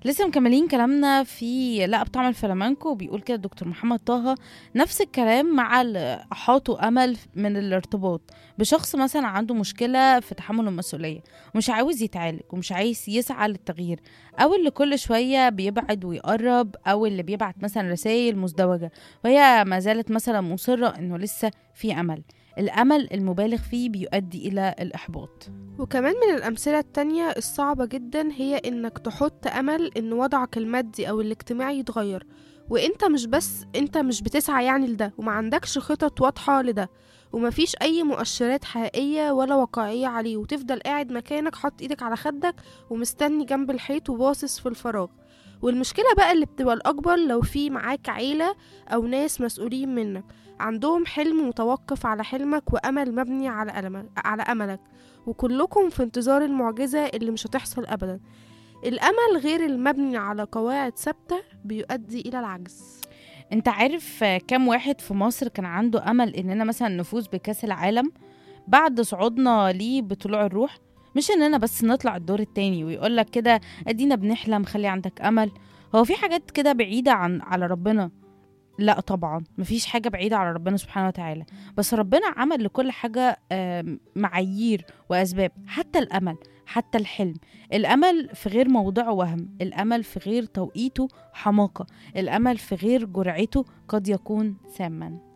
لسه مكملين كلامنا في لا بطعم الفلامنكو بيقول كده الدكتور محمد طه نفس الكلام مع اللي احاطوا امل من الارتباط بشخص مثلا عنده مشكله في تحمل المسؤوليه ومش عاوز يتعالج ومش عايز يسعى للتغيير او اللي كل شويه بيبعد ويقرب او اللي بيبعت مثلا رسائل مزدوجه وهي ما زالت مثلا مصره انه لسه في امل الامل المبالغ فيه بيؤدي الى الاحباط وكمان من الأمثلة التانية الصعبة جدا هي إنك تحط أمل إن وضعك المادي أو الاجتماعي يتغير وإنت مش بس إنت مش بتسعى يعني لده وما عندكش خطط واضحة لده ومفيش أي مؤشرات حقيقية ولا واقعية عليه وتفضل قاعد مكانك حاطط إيدك على خدك ومستني جنب الحيط وباصص في الفراغ والمشكلة بقى اللي بتبقى الأكبر لو في معاك عيلة أو ناس مسؤولين منك عندهم حلم متوقف على حلمك وأمل مبني على ألمك على أملك وكلكم في انتظار المعجزة اللي مش هتحصل أبدا الأمل غير المبني على قواعد ثابتة بيؤدي إلى العجز انت عارف كم واحد في مصر كان عنده امل اننا مثلا نفوز بكاس العالم بعد صعودنا ليه بطلوع الروح مش اننا بس نطلع الدور التاني ويقول لك كده ادينا بنحلم خلي عندك امل هو في حاجات كده بعيدة عن على ربنا لا طبعا مفيش حاجة بعيدة على ربنا سبحانه وتعالى بس ربنا عمل لكل حاجة آم، معايير وأسباب حتى الأمل حتى الحلم الأمل في غير موضعه وهم الأمل في غير توقيته حماقة الأمل في غير جرعته قد يكون ساما